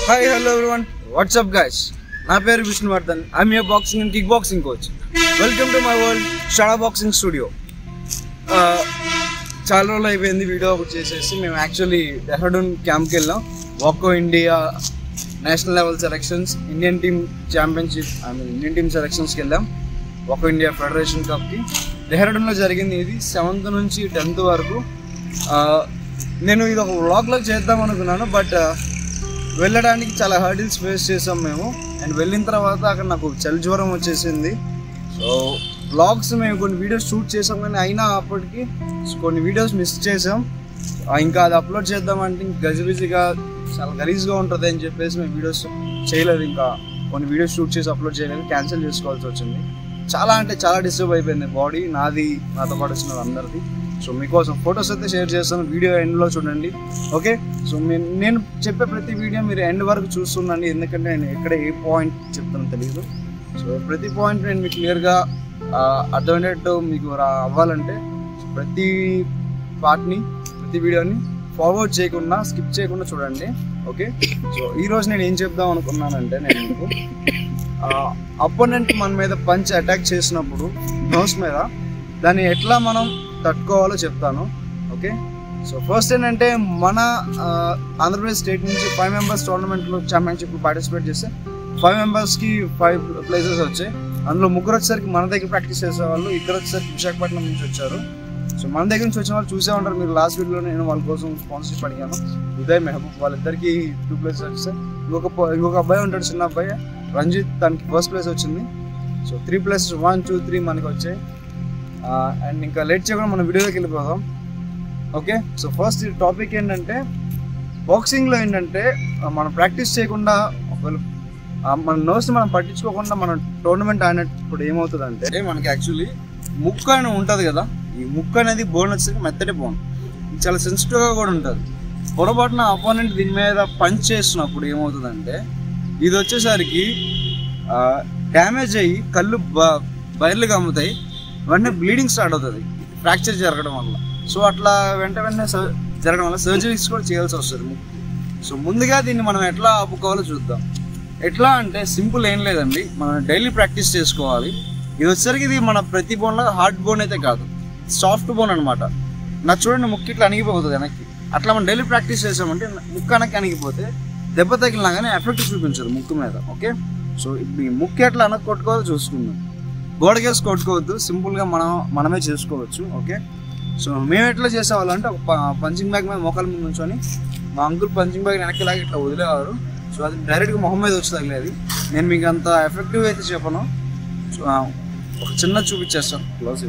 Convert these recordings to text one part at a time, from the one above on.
hi hello everyone what's up guys నా పేరు Vishnuvardhan I am a boxing and kick boxing coach welcome to my world shadow boxing studio చాలా రోజులు అయిపోయింది video ఒకటి చేసేసి మేము యాక్చువల్లీ డెహ్రాడూన్ క్యాంప్కి వెళ్ళాం వాకో India national level selections Indian team championship I mean Indian team సెలెక్షన్స్కి వెళ్ళాం వాకో ఇండియా ఫెడరేషన్ కప్కి డెహ్రాడూన్లో జరిగింది ఇది సెవెంత్ నుంచి టెన్త్ వరకు ఆ, నేను ఇది ఒక వ్లాగ్లో చేద్దాం అనుకున్నాను బట్ వెళ్ళడానికి చాలా హర్డిల్స్ ఫేస్ చేసాం మేము అండ్ వెళ్ళిన తర్వాత అక్కడ నాకు చలి జ్వరం వచ్చేసింది సో బ్లాగ్స్ మేము కొన్ని వీడియోస్ షూట్ చేసాం కానీ అయినా అప్పటికి కొన్ని వీడియోస్ మిస్ చేసాం ఆ, ఇంకా అది అప్లోడ్ చేద్దామంటే ఇంక గజిబిజిగా చాలా గలీజ్గా ఉంటుంది అని చెప్పేసి మేము వీడియోస్ చేయలేదు ఇంకా కొన్ని వీడియోస్ షూట్ చేసి అప్లోడ్ చేయలేదు క్యాన్సిల్ చేసుకోవాల్సి వచ్చింది చాలా అంటే చాలా డిస్టర్బ్ అయిపోయింది బాడీ నాది నాతో పాటు వచ్చిన అందరిది సో మీకోసం ఫొటోస్ అయితే షేర్ చేస్తాను వీడియో ఎండ్లో చూడండి ఓకే సో మీ- నేను చెప్పే ప్రతి వీడియో మీరు ఎండ్ వరకు చూస్తుండండి ఎందుకంటే నేను ఎక్కడ ఏ పాయింట్ చెప్తానో తెలియదు సో ప్రతి పాయింట్ నేను మీకు క్లియర్గా అర్థమయ్యేటట్టు మీకు రా- అవ్వాలంటే ప్రతి పార్ట్ని ప్రతి వీడియోని ఫార్వర్డ్ చేయకుండా స్కిప్ చేయకుండా చూడండి ఓకే సో ఈ రోజు నేను ఏం చెప్దాం అనుకున్నానంటే నేను మీకు అపోనెంట్ మన మీద పంచ్ అటాక్ చేసినప్పుడు నోస్ మీద దాన్ని ఎట్లా మనం తట్టుకోవాలో చెప్తాను ఓకే సో ఫస్ట్ ఏంటంటే మన ఆ, ఆంధ్రప్రదేశ్ స్టేట్ నుంచి ఫైవ్ మెంబర్స్ టోర్నమెంట్లో ఛాంపియన్షిప్ పార్టిసిపేట్ చేస్తే ఫైవ్ మెంబర్స్కి ఫైవ్ ప్లేసెస్ వచ్చాయి అందులో ముగ్గురు వచ్చేసరికి మన దగ్గర ప్రాక్టీస్ చేసేవాళ్ళు ఇద్దరు వచ్చేసరికి విశాఖపట్నం నుంచి వచ్చారు సో మన దగ్గర నుంచి వచ్చిన వాళ్ళు చూసే ఉంటారు మీరు లాస్ట్ వీడియోలో నేను వాళ్ళ కోసం స్పాన్సర్షిప్ అడిగాను ఉదయ్ మెహబూబ్ వాళ్ళిద్దరికి టూ ప్లేసెస్ వచ్చాయి ఇంకొక ప- ఇంకొక అబ్బాయి ఉంటాడు చిన్న అబ్బాయి రంజిత్ తనకి ఫస్ట్ ప్లేస్ వచ్చింది so three places one two three మనకి వచ్చాయి అండ్ ఇంకా లేట్ చేయకుండా మన వీడియోలోకి వెళ్ళిపోదాం ఓకే సో ఫస్ట్ టాపిక్ ఏంటంటే బాక్సింగ్లో ఏంటంటే ఆ, మనం ప్రాక్టీస్ చేయకుండా ఒకవేళ ఆ, మన నోస్ మనం పట్టించుకోకుండా మనం టోర్నమెంట్ ఆడినప్పుడు ఏమవుతుందంటే మనకి యాక్చువల్లీ ముక్కు అని ఉంటుంది కదా ఈ ముక్కు అనేది బోన్ వచ్చేసరికి మెత్తటి బోన్ ఇది చాలా సెన్సిటివ్గా కూడా ఉంటుంది పొరపాటున అపోనెంట్ దీని మీద పంచ్ చేస్తున్నప్పుడు ఏమవుతుందంటే ఇది వచ్చేసరికి డ్యామేజ్ అయ్యి కళ్ళు బ- బయర్లు కమ్ముతాయి వెంటనే బ్లీడింగ్ స్టార్ట్ అవుతుంది ఫ్రాక్చర్ జరగడం వల్ల సో అట్లా వెంట వెంటనే సర్- జరగడం వల్ల సర్జరీస్ కూడా చేయాల్సి వస్తుంది ముక్కు సో ముందుగా దీన్ని మనం ఎట్లా ఆపుకోవాలో చూద్దాం ఎట్లా అంటే సింపుల్ ఏం లేదండి మనం డైలీ ప్రాక్టీస్ చేసుకోవాలి ఇది వచ్చేసరికి ఇది మన ప్రతి బోన్లో హార్డ్ బోన్ అయితే కాదు సాఫ్ట్ బోన్ అనమాట నా చూడండి ముక్కు ఇట్లా అణిగిపోతుంది వెనక్కి అట్లా మనం డైలీ ప్రాక్టీస్ చేసామంటే ముక్కు వెనక్కి అణిగిపోతే దెబ్బ తగిలినా కానీ ఎఫెక్ట్ చూపించదు ముక్కు మీద ఓకే సో ఇప్పుడు ఈ ముక్కు ఎట్లా వెనక్కి కొట్టుకోవాలో చూసుకుందాం గోడకేసి కొట్టుకోవద్దు సింపుల్గా మనం మనమే చేసుకోవచ్చు ఓకే సో మేము ఎట్లా చేసేవాళ్ళం అంటే ఒక ప- పంచింగ్ బ్యాగ్ మీద మోకాల ముందు ఉంచుకొని మా అంకుల్ పంచింగ్ బ్యాగ్ వెనక్కి లాగా ఇట్లా వదిలేవారు సో అది డైరెక్ట్గా మొహం మీద వచ్చి తగిలేది నేను మీకు అంత ఎఫెక్టివ్ అయితే చెప్పను సో, ఆ, ఒక చిన్న చూపించేస్తాను క్లోజ్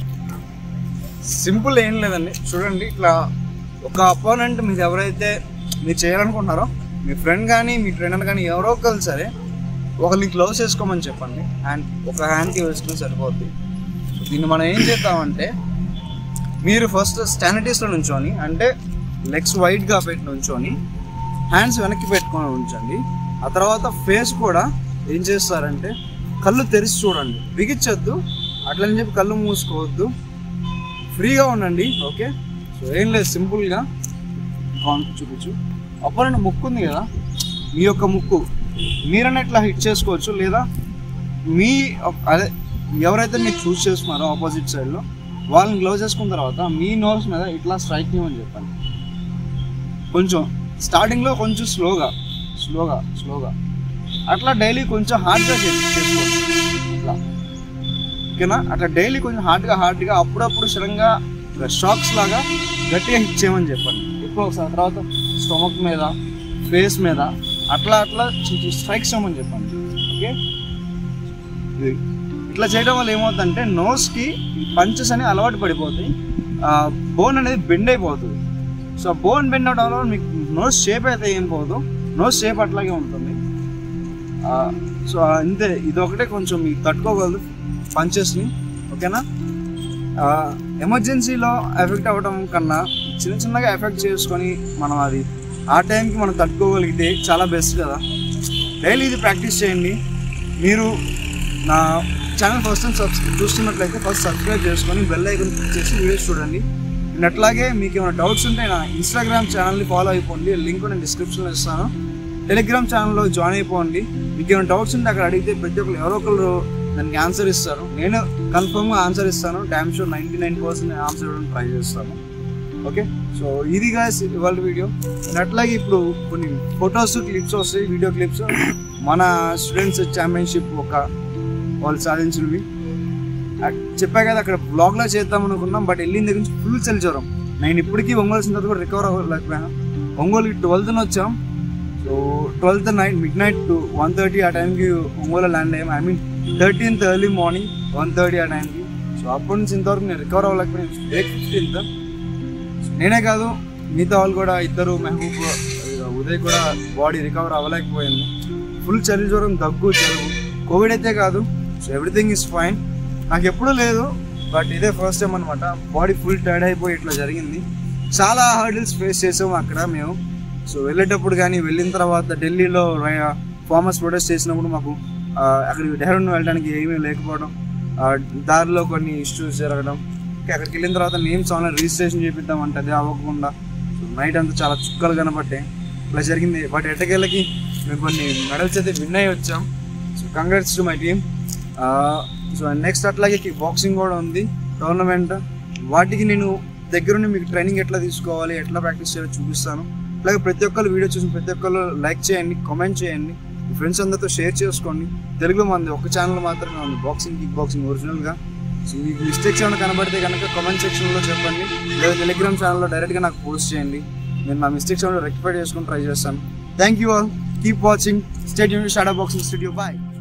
సింపుల్ ఏం లేదండి చూడండి ఇట్లా ఒక అపోనెంట్ మీరు ఎవరైతే మీరు చేయాలనుకుంటున్నారో మీ ఫ్రెండ్ కానీ మీ ట్రైనర్ కానీ ఎవరో ఒకరు సరే ఒకరిని క్లోజ్ చేసుకోమని చెప్పండి హ్యాండ్ ఒక హ్యాండ్కి వేసుకుని సరిపోద్ది సో దీన్ని మనం ఏం చేద్దామంటే మీరు ఫస్ట్ స్టానిటీస్లో నుంచొని అంటే లెగ్స్ వైడ్గా పెట్టి నుంచొని హ్యాండ్స్ వెనక్కి పెట్టుకొని ఉంచండి ఆ తర్వాత ఫేస్ కూడా ఏం చేస్తారంటే కళ్ళు తెరిచి చూడండి బిగించొద్దు అట్లని చెప్పి కళ్ళు మూసుకోవద్దు ఫ్రీగా ఉండండి ఓకే సో ఏం లేదు సింపుల్గా కాన్ చూపించు అప్పుడు ముక్కు ఉంది కదా మీ యొక్క ముక్కు మీరన్నా ఇట్లా హిట్ చేసుకోవచ్చు లేదా మీ అదే ఎవరైతే మీరు చూస్ చేస్తున్నారో ఆపోజిట్ సైడ్లో వాళ్ళని గ్లౌజ్ చేసుకున్న తర్వాత మీ నోస్ మీద ఇట్లా స్ట్రైక్ ఇవ్వమని చెప్పండి కొంచెం స్టార్టింగ్లో కొంచెం స్లోగా స్లోగా స్లోగా అట్లా డైలీ కొంచెం హార్డ్గా చేసుకోండి ఇట్లా ఓకేనా అట్లా డైలీ కొంచెం హార్డ్గా హార్డ్గా అప్పుడప్పుడు సడన్గా షాక్స్ లాగా గట్టిగా హిట్ చేయమని చెప్పండి ఎప్పుడు ఒకసారి తర్వాత స్టమక్ మీద ఫేస్ మీద అట్లా అట్లా స్ట్రైక్స్ చేయమని చెప్పండి ఓకే ఇది ఇట్లా చేయడం వల్ల ఏమవుతుందంటే నోస్కి పంచెస్ అని అలవాటు పడిపోతాయి బోన్ అనేది బెండ్ అయిపోతుంది సో బోన్ బెండ్ అవడం వల్ల మీకు నోస్ షేప్ అయితే ఏం పోదు నోస్ షేప్ అట్లాగే ఉంటుంది ఆ, సో అంతే ఇది ఒకటే కొంచెం మీకు తట్టుకోగలదు పంచెస్ని ఓకేనా ఆ, ఎమర్జెన్సీలో ఎఫెక్ట్ అవ్వడం కన్నా చిన్న చిన్నగా ఎఫెక్ట్ చేసుకొని మనం అది ఆ టైంకి మనం తట్టుకోగలిగితే చాలా బెస్ట్ కదా డైలీ ఇది ప్రాక్టీస్ చేయండి మీరు నా ఛానల్ ఫస్ట్ టైం సబ్స్క్రైబ్ చూస్తున్నట్లయితే ఫస్ట్ సబ్స్క్రైబ్ చేసుకొని బెల్ ఐకన్ క్లిక్ చేసి వీడియోస్ చూడండి అండ్ అట్లాగే మీకు ఏమైనా డౌట్స్ ఉంటే నా ఇన్స్టాగ్రామ్ ఛానల్ని ఫాలో అయిపోండి లింక్ నేను డిస్క్రిప్షన్లో ఇస్తాను టెలిగ్రామ్ ఛానల్లో జాయిన్ అయిపోండి మీకు ఏమైనా డౌట్స్ ఉంటే అక్కడ అడిగితే ప్రతి ఒక్కరు ఎవరో ఒకరు దానికి ఆన్సర్ ఇస్తారు నేను కన్ఫర్మ్గా ఆన్సర్ ఇస్తాను damn sure ninety nine percent answer ఇవ్వడం ట్రై చేస్తాను ఓకే సో ఇది గాయస్ ఇవాళ వీడియో అండ్ అట్లాగే ఇప్పుడు కొన్ని ఫొటోస్ క్లిప్స్ వస్తాయి వీడియో క్లిప్స్ మన స్టూడెంట్స్ ఛాంపియన్షిప్ ఒక వాళ్ళు సాధించినవి అక్- చెప్పా కదా అక్కడ బ్లాగ్లో చేద్దాం అనుకున్నాం బట్ వెళ్ళిన దగ్గర నుంచి ఫుల్ చలి జ్వరం నేను ఇప్పటికీ ఒంగోలు వచ్చిన తర్వాత కూడా రికవర్ అవ్వలేకపోయాను ఒంగోలుకి ట్వెల్త్న వచ్చాం so twelfth night midnight to one thirty ఆ టైంకి ఒంగోలు ల్యాండ్ అయ్యాం I mean thirteenth early morning one thirty ఆ టైంకి సో అప్పటి నుంచి ఇంతవరకు నేను రికవర్ అవ్వలేకపోయాను డేట్ ఫిఫ్టీన్త్ నేనే కాదు మిగతా వాళ్ళు కూడా ఇద్దరు మెహబూబ్ ఉదయ్ కూడా బాడీ రికవర్ అవ్వలేకపోయింది ఫుల్ చలి జ్వరం దగ్గు జలుబు కోవిడ్ అయితే కాదు సో ఎవ్రీథింగ్ ఇస్ ఫైన్ నాకు ఎప్పుడూ లేదు బట్ ఇదే ఫస్ట్ టైం అనమాట బాడీ ఫుల్ టైర్డ్ అయిపోయి ఇట్లా జరిగింది చాలా హర్డిల్స్ ఫేస్ చేసాము అక్కడ మేము సో వెళ్ళేటప్పుడు కానీ వెళ్ళిన తర్వాత ఢిల్లీలో ఫార్మర్స్ ప్రొటెస్ట్ చేసినప్పుడు మాకు ఆ, అక్కడికి డెహ్రాడూన్ వెళ్ళడానికి ఏమీ లేకపోవడం ఆ, దారిలో కొన్ని ఇష్యూస్ జరగడం ఇంకా అక్కడికి వెళ్ళిన తర్వాత నేమ్స్ ఆన్లైన్ రిజిస్ట్రేషన్ చేపిద్దామంటే అది అవ్వకుండా సో నైట్ అంతా చాలా చుక్కలు కనబట్టాయి ఇట్లా జరిగింది బట్ ఎట్టకేళ్ళకి మేము కొన్ని మెడల్స్ అయితే విన్ అయ్యి వచ్చాం so congrats to my team so next అట్లాగే కిక్ బాక్సింగ్ కూడా ఉంది టోర్నమెంట్ వాటికి నేను దగ్గరుండి మీకు ట్రైనింగ్ ఎట్లా తీసుకోవాలి ఎట్లా ప్రాక్టీస్ చేయాలో చూపిస్తాను అలాగే ప్రతి ఒక్కరు వీడియో చూసి ప్రతి ఒక్కరు లైక్ చేయండి కామెంట్ చేయండి మీ ఫ్రెండ్స్ అందరితో షేర్ చేసుకోండి తెలుగులో మంది ఒక ఛానల్ మాత్రమే ఉంది బాక్సింగ్ కిక్ బాక్సింగ్ ఒరిజినల్గా సో మీకు మిస్టేక్స్ ఏమైనా కనబడితే కనుక కామెంట్ సెక్షన్లో చెప్పండి లేదా టెలిగ్రామ్ ఛానల్లో డైరెక్ట్గా నాకు పోస్ట్ చేయండి నేను నా మిస్టేక్స్ ఏమైనా రెక్టిఫై చేసుకొని ట్రై చేస్తాను thank you all keep watching state unit shadow boxing studio bye